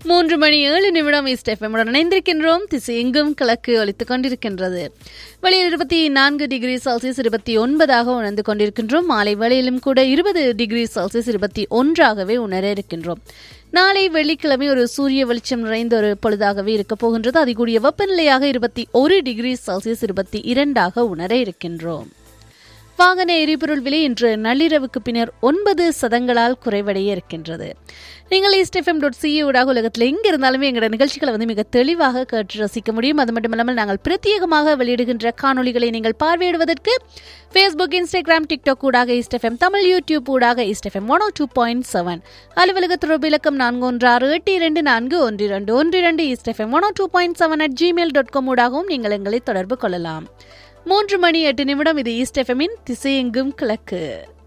மூன்று மணி ஏழு நிமிடம் ஈஸ்ட் எஃப்எம்முடன் இணைந்திருக்கின்றோம் திசை எங்கும் கிழக்கு ஒலித்துக் கொண்டிருக்கின்றது வெளியில் இருபத்தி நான்கு டிகிரி செல்சியஸ் இருபத்தி ஒன்பதாக உணர்ந்து கொண்டிருக்கின்றோம் மாலை வேளையிலும் கூட இருபது டிகிரி செல்சியஸ் இருபத்தி ஒன்றாகவே உணர இருக்கின்றோம் நாளை வெள்ளிக்கிழமை ஒரு சூரிய வெளிச்சம் நிறைந்த ஒரு பொழுதாகவே இருக்க போகின்றது அதிகூடிய வெப்பநிலையாக இருபத்தி ஒரு டிகிரி செல்சியஸ் இருபத்தி இரண்டாக உணர இருக்கின்றோம் வாகன எரிபொருள் விலை இன்று நள்ளிரவுக்கு பின்னர் ஒன்பது சதங்களால் குறைவடைய இருக்கின்றது நீங்கள் ஈஸ்ட்எஃப்எம் டாட் சிஇ ஊடாக உலகத்தில் எங்க இருந்தாலுமே எங்களோட நிகழ்ச்சிகளை வந்து மிக தெளிவாக கேட்டு ரசிக்க முடியும் அது மட்டும் இல்லாமல் நாங்கள் பிரத்யேகமாக வெளியிடுகின்ற காணொளிகளை நீங்கள் பார்வையிடுவதற்கு ஃபேஸ்புக் இன்ஸ்டாகிராம் டிக்டாக் ஊடாக ஈஸ்ட்எஃப்எம் தமிழ் யூடியூப் ஊடாக East FM one two point seven அலுவலக தொடர்பு இலக்கம் நான்கு ஒன்று ஆறு எட்டு இரண்டு நான்கு ஒன்று இரண்டு ஒன்று இரண்டு East FM one two point seven at Gmail dot com ஊடாகவும் நீங்கள் எங்களை தொடர்பு கொள்ளலாம் மூன்று மணி எட்டு நிமிடம் இது ஈஸ்ட் எஃப்எம்மின் திசையெங்கும் கிழக்கு